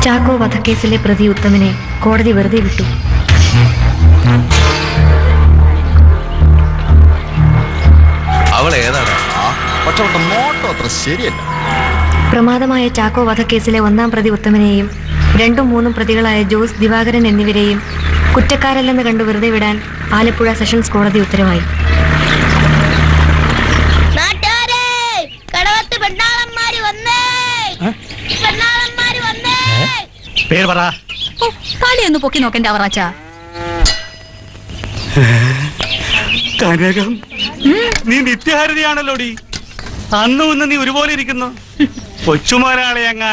ചാക്കോ വധക്കേസിലെ പ്രതി ഉത്തമനെ കോടതി വെറുതെ വിട്ടു അവൾ ഏതാണ് ആ പക്ഷെ അവളുടെ നോട്ടം അത്ര ശരിയല്ല പ്രമാദമായ ചാക്കോ വധക്കേസിലെ ഒന്നാം പ്രതി ഉത്തമനെയും രണ്ടും മൂന്നും പ്രതികളായ ജോസ് ദിവാകരൻ എന്നിവരെയും കുറ്റക്കാരല്ലെന്ന് കണ്ടു വെറുതെ വിടാൻ ആലപ്പുഴ സെഷൻസ് കോടതി ഉത്തരവായി നാട്ടുകാരെ കടവത്ത് പെണ്ണാളന്മാര് വന്നേ പെണ്ണാളന്മാര് വന്നേ പേര് പറ തലയൊന്ന് പൊക്കി നോക്കണ്ട അവറാച്ച കനകം നീ നിത്യഹാരതിയാണല്ലോടി അന്നും ഇന്ന് നീ ഒരുപോലെ ഇരിക്കുന്നു കൊച്ചുമോനാളെ അങ്ങ്